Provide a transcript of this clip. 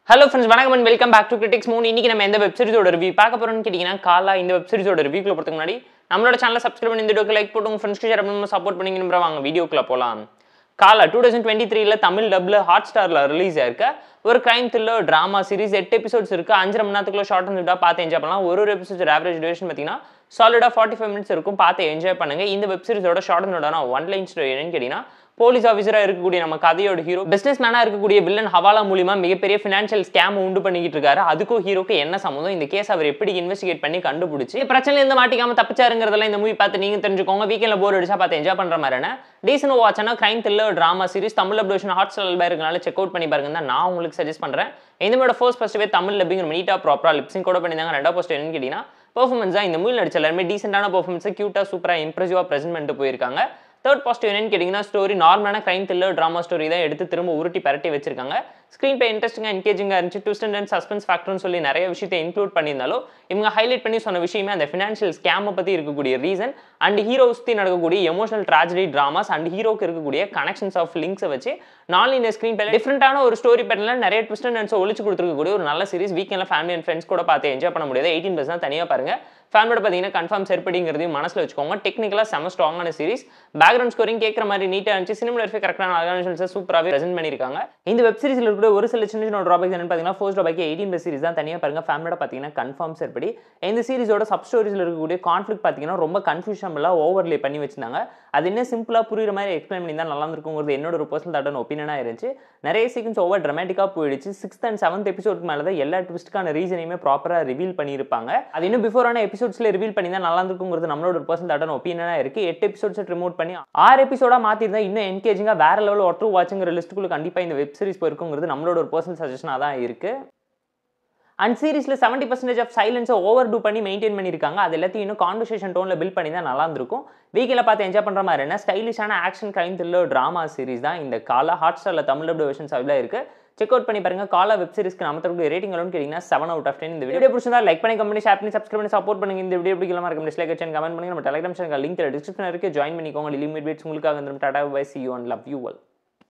hello friends வணக்கம் and welcome back to critics மூணு இன்னைக்கு நம்ம எந்த வெப் சீரிஸோட ரிவ்யூ பார்க்க போறோம்னு கேட்டிங்கன்னா காலா இந்த வெப் சீரிஸோட ரிவ்யூக்குள்ள போகிறதுக்கு முன்னாடி நம்மளோட சேனலை சப்ஸ்கிரைப் பண்ணி இந்த வீடியோக்கு லைக் போட்டு உங்கள் ஃப்ரெண்ட்ஸ்க்கு ஷேர் பண்ணி சப்போர்ட் பண்ணிங்கன்னு வாங்க வீடியோக்குள்ள போகலாம் காலா டூ தௌசண்ட் டுவெண்ட்டி த்ரீல தமிழ் டப்ல ஹாட் ஸ்டாரில் ரிலீஸ் ஆயிருக்க ஒரு கிரைம் த்ரில்லர் ட்ராமா சீரிஸ் எட்டு எபிசோட்ஸ் இருக்கு அஞ்சரை மணி நேரத்துக்குள்ள ஷார்ட் அண்ட் ஸ்வீட்டாக பார்த்து என்ஜாய் பண்ணலாம் ஒரு ஒரு எபிசோட் ஆவரேஜ் டியூரேஷன் பார்த்தீங்கன்னா சாலிடாக ஃபார்ட்டி ஃபைவ் மினிட்ஸ் இருக்கும் பார்த்து என்ஜாய் பண்ணுங்க இந்த வெப் சீரிஸோட ஷார்ட் அண்ட் ஸ்வீட்டான ஒன் லைன் ஸ்டோரி என்னன்னு கேட்டிங்கன்னா போலீஸ் ஆஃபீஸராக இருக்கக்கூடிய நம்ம கதையோட ஹீரோ பிசினஸ் மேனாக இருக்கக்கூடிய வில்லன் ஹவாலா மூலியமா மிகப்பெரிய ஃபினான்ஷியல் ஸ்கேம் உண்டு பண்ணிக்கிட்டு இருக்காரு அதுக்கும் ஹீரோக்கு என்ன சம்மந்தம் இந்த கேஸ் அவர் எப்படி இன்வெஸ்டிகேட் பண்ணி கண்டுபிடிச்சு பிரச்சனை இருந்து மாட்டிக்காம தப்பிச்சாருங்கிறதெல்லாம் இந்த மூவி பார்த்து நீங்க தெரிஞ்சுக்கோங்க வீக்கெண்ட்ல போர் அடிச்சா பார்த்து என்ஜாய் பண்ற மாதிரியான டீசன் வாட்ச்னா crime thriller drama series Tamil updation hot star இருக்கனால செக் அவுட் பண்ணி பாருங்க தான் நான் உங்களுக்கு சஜஸ்ட் பண்றேன் இந்த மூட ஃபர்ஸ்ட் ஃபர்ஸ்ட் தமிழ் லப்பிங் நீட்டா ப்ராப்பரா லிப்ஸிங் கூட பண்ணியிருந்தாங்க ரெண்டா போஸ்ட் என்னன்னு கேட்டீங்கன்னா பெர்ஃபார்மன்ஸ் தான் இந்த மூவி நடிச்ச எல்லாருமே டீசென்டான பெர்ஃபார்மன்ஸ் கியூட்டா சூப்பரா இம்ப்ரெசிவா ப்ரெசென்ட் பண்ணிட்டு போயிருக்காங்க தேர்ட் பாசிட்டிவ் என்னன்னு கேட்டிங்கன்னா ஸ்டோரி நார்மலான கிரைம் த்ரில்லர் ட்ராமா ஸ்டோரி தான் எடுத்து திரும்ப உருட்டி பரட்டி வச்சிருக்காங்க ஸ்க்ரீன் பே இன்ட்ரெஸ்டிங்காக என்கேஜிங்காக இருந்துச்சு ட்விஸ்ட் அண்ட் சஸ்பென்ஸ் ஃபேக்டர்னு சொல்லி நிறைய விஷயத்தை இன்க்ளூட் பண்ணியிருந்தாலும் இவங்க ஹைலைட் பண்ணி சொன்ன விஷயமே அந்த ஃபினான்ஷியல் ஸ்கேமை பற்றி இருக்கக்கூடிய ரீசன் அண்ட் ஹீரோ சுற்றி நடக்கக்கூடிய எமோஷனல் ட்ராஜடி ட்ராமாஸ் அண்ட் ஹீரோக்கு இருக்கக்கூடிய கனெக்ஷன்ஸ் ஆஃப் லிங்க்ஸை வச்சு நாலு இந்த ஸ்க்ரீன் பே டிஃப்ரெண்டான ஒரு ஸ்டோரி பேட்டர்ல நிறைய ட்விஸ்ட் அண்ட் ஒழிச்சு கொடுத்துருக்கக்கூடிய ஒரு நல்ல சீரிஸ் வீக்கெண்டில் ஃபேமிலி அண்ட் ஃப்ரெண்ட்ஸ் கூட பார்த்து என்ஜாய் பண்ண முடியாது எயிட்டீன் ப்ளஸ் தான் தனியாக பாருங்க ஃபேமிலியோட பார்த்தீங்கன்னா கன்ஃபார்ம் செருப்படிங்கிறதையும் மனசில் வச்சுக்கோங்க டெக்னிக்கலாக செம ஸ்ட்ராங்கான சீரிஸ் பேக்ரவுண்ட் ஸ்கோரிங் கேட்குற மாதிரி நீட்டாக இருந்துச்சு சினிமாஃபே கரெக்டான ஆர்கனைசேஷன்ஸை சூப்பராகவே ப்ரெசென்ட் பண்ணியிருக்காங்க இந்த வெப் சீரிஸில் இருக்கிற ஒரு சில சின்ன சின்ன ட்ராபேக்ஸ் என்னன்னு பார்த்தீங்கன்னா first drawback eighteen plus series தான் தனியாக பாருங்க ஃபேமிலியோட பார்த்தீங்கன்னா கன்ஃபார்ம் செருப்படி இந்த சீரிஸோட சப் ஸ்டோரிஸில் இருக்கக்கூடிய கான்ஃப்ளிக் பார்த்தீங்கன்னா ரொம்ப கன்ஃபியூஷன்லாம் ஓவர்லே பண்ணி வச்சிருந்தாங்க அது என்ன சிம்பிளாக புரியுற மாதிரி எக்ஸ்பிளைன் பண்ணி தான் நல்லா இருந்திருக்குங்கிறது என்னோட ஒரு பர்சனல் தாட்டான ஒப்பீனியனாக இருந்துச்சு நிறைய சீக்வன்ஸ் ஓவர் ட்ரமேட்டிக்காக போயிடுச்சு சிக்ஸ்த் அண்ட் செவன்த் எபிசோட் மேலே தான் எல்லா ட்விஸ்ட்டுக்கான ரீசனையுமே ப்ராப்பராக ரிவீல் பண்ணியிருப்பாங்க அது இன்னும் பிஃபோரான எபிசோட்ஸில் ரிவீல் பண்ணி தான் நல்லா இருக்குங்கிறது நம்மளோட ஒரு பர்சனல் தாட்டான ஒப்பீனியனாக இருக்குது எட்டு எபிசோட்ஸ் ரிமோட் பண்ணி ஆறு எபிசோடாக மாற்றிருந்தா இன்னும் என்கேஜிங்காக வேற லெவலில் ஒருத்தர் வாட்சுங்கிற லிஸ்ட்டுக்குள்ள கண்டிப்பாக இந்த வெப் சீரிஸ் போயிருக்குங்கிறது நம்மளோட ஒரு பர்சனல் சஜஷனாக தான் இருக்குது அண்ட் சீரிஸில் செவன்ட்டி பர்சன்டேஜ் ஆஃப் சைலன்ஸை ஓவர் டூ பண்ணி மெயின்டைன் பண்ணியிருக்காங்க அது எல்லாத்தையும் இன்னும் கான்வர்சேஷன் டோனில் பில்ட் பண்ணி தான் நல்லா இருந்திருக்கும் வீக்கில் பார்த்து என்ஜாய் பண்ணுற மாதிரி என்ன ஸ்டைலிஷான action crime thriller drama series தான் இந்த காலா ஹாட் ஸ்டாரில் தமிழ் டப் வெர்ஷன்ஸ் அவைலாக இருக்குது செக் அவுட் பண்ணி பாருங்க காலா வெப் சீரிஸ்க்கு நம்ம தரக்கூடிய ரேட்டிங் எல்லாம் கேட்டிங்கன்னா செவன் அவுட் ஆஃப் டென் இந்த வீடியோ பிடிச்சிருந்தா லைக் பண்ணி கம்பெனி ஷேர் பண்ணி சப்ஸ்கிரைப் பண்ணி சப்போர்ட் பண்ணுங்க இந்த வீடியோ பிடிக்கலாமா இருக்கும் டிஸ்லைக் வச்சு கமெண்ட் பண்ணுங்க நம்ம டெலிகிராம் சேனல் லிங்க் டிஸ்கிரிப்ஷன் இருக்கு ஜாயின் பண்ணிக்கோங்க லிமிட் பேட்ஸ் உங்களுக்காக வந்து டாடா bye see you and love you all